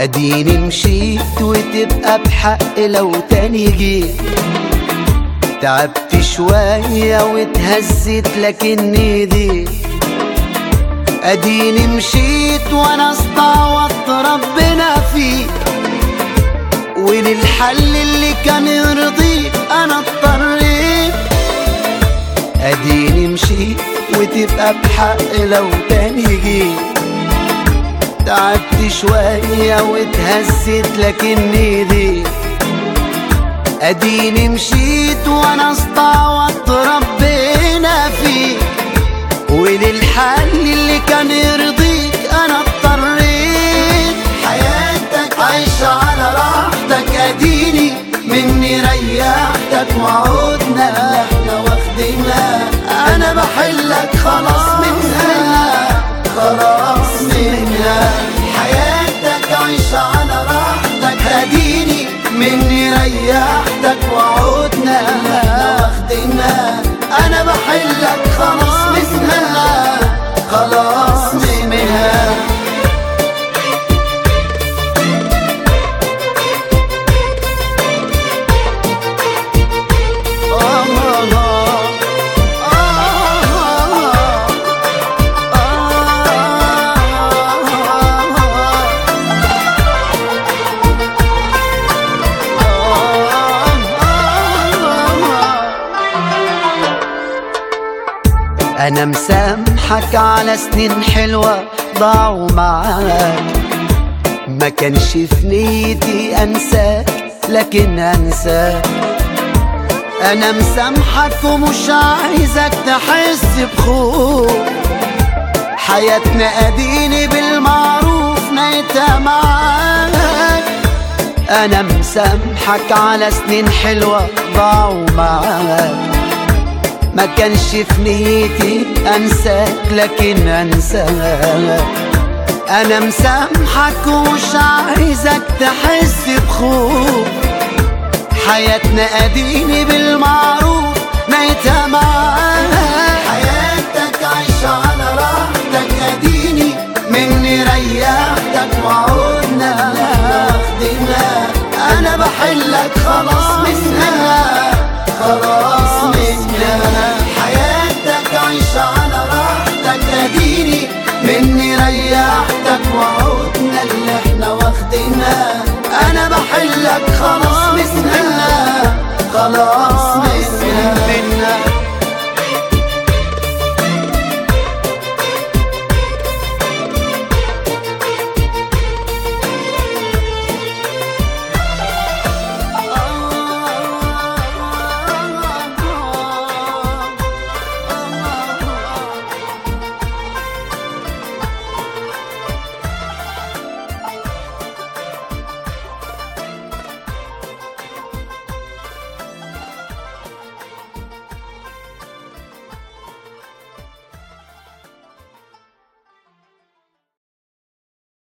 اديني مشيت وتبقى بحق لو تاني جيت تعبت شوية واتهزت لكني دي اديني مشيت وانا استعوضت ربنا فيه وللحل اللي كان يرضيك انا اضطريت اديني مشيت وتبقى بحق لو تاني جيت تعبت شوية واتهزت لكني دي اديني مشيت وانا استعوضت ربنا فيه وللحل اللي كان يرضيك انا اضطريت حياتك عايشة على راحتك اديني مني ريحتك وعودنا اللي احنا واخدينها انا بحلك خلاص منها خلاص منها حياتك عايشة على راحتك اديني مني ريحتك وعودنا اللي احنا واخدينها انا بحلك خلاص منها خلاص منها انا مسامحك على سنين حلوة ضاعوا معاك ما كانش في نيتي انساك لكن انساك انا مسامحك ومش عايزك تحس بخوف حياتنا اديني بالمعروف نيتها معاك انا مسامحك على سنين حلوة ضاعوا معاك ما كانش في نيتي انساك لكن انساك انا مسامحك ومش عايزك تحس بخوف حياتنا اديني بالمعروف نيتها معاك حياتك عايشة على راحتك اديني مني ريحتك وعود